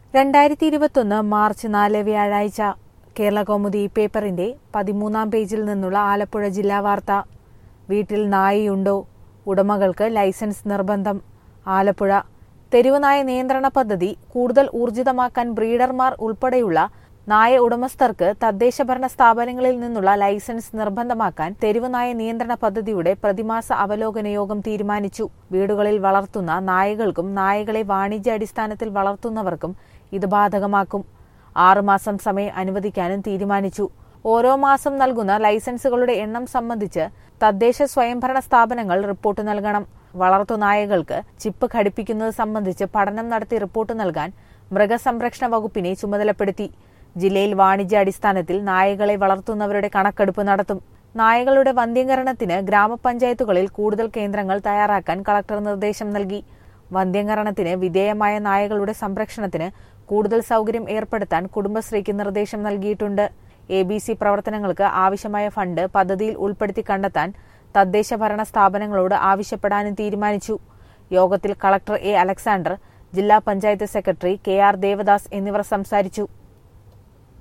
രണ്ടായിരത്തി ഇരുപത്തൊന്ന് മാർച്ച് നാല് വ്യാഴാഴ്ച കേരള കൗമുദി പേപ്പറിന്റെ പതിമൂന്നാം പേജിൽ നിന്നുള്ള ആലപ്പുഴ ജില്ലാ വാർത്ത വീട്ടിൽ നായയുണ്ടോ ഉടമകൾക്ക് ലൈസൻസ് നിർബന്ധം ആലപ്പുഴ തെരുവ് നായ നിയന്ത്രണ പദ്ധതി കൂടുതൽ ഊർജിതമാക്കാൻ ബ്രീഡർമാർ ഉൾപ്പെടെയുള്ള നായ ഉടമസ്ഥർക്ക് തദ്ദേശഭരണ സ്ഥാപനങ്ങളിൽ നിന്നുള്ള ലൈസൻസ് നിർബന്ധമാക്കാൻ തെരുവ് നായ നിയന്ത്രണ പദ്ധതിയുടെ പ്രതിമാസ അവലോകന യോഗം തീരുമാനിച്ചു വീടുകളിൽ വളർത്തുന്ന നായകൾക്കും നായകളെ വാണിജ്യാടിസ്ഥാനത്തിൽ വളർത്തുന്നവർക്കും ഇത് ബാധകമാക്കും ആറുമാസം സമയം അനുവദിക്കാനും തീരുമാനിച്ചു ഓരോ മാസം നൽകുന്ന ലൈസൻസുകളുടെ എണ്ണം സംബന്ധിച്ച് തദ്ദേശ സ്വയംഭരണ സ്ഥാപനങ്ങൾ റിപ്പോർട്ട് നൽകണം വളർത്തു നായകൾക്ക് ചിപ്പ് ഘടിപ്പിക്കുന്നത് സംബന്ധിച്ച് പഠനം നടത്തി റിപ്പോർട്ട് നൽകാൻ മൃഗസംരക്ഷണ വകുപ്പിനെ ചുമതലപ്പെടുത്തി ജില്ലയിൽ വാണിജ്യാടിസ്ഥാനത്തിൽ നായകളെ വളർത്തുന്നവരുടെ കണക്കെടുപ്പ് നടത്തും നായകളുടെ വന്ധ്യംകരണത്തിന് ഗ്രാമപഞ്ചായത്തുകളിൽ കൂടുതൽ കേന്ദ്രങ്ങൾ തയ്യാറാക്കാൻ കളക്ടർ നിർദ്ദേശം നൽകി വന്ധ്യംകരണത്തിന് വിധേയമായ നായകളുടെ സംരക്ഷണത്തിന് കൂടുതൽ സൗകര്യം ഏർപ്പെടുത്താൻ കുടുംബശ്രീക്ക് നിർദ്ദേശം നൽകിയിട്ടുണ്ട് എ ബി സി പ്രവർത്തനങ്ങൾക്ക് ആവശ്യമായ ഫണ്ട് പദ്ധതിയിൽ ഉൾപ്പെടുത്തി കണ്ടെത്താൻ തദ്ദേശ ഭരണ സ്ഥാപനങ്ങളോട് ആവശ്യപ്പെടാനും തീരുമാനിച്ചു യോഗത്തിൽ കളക്ടർ എ അലക്സാണ്ടർ ജില്ലാ panchayat secretary K R Devadas എന്നിവർ സംസാരിച്ചു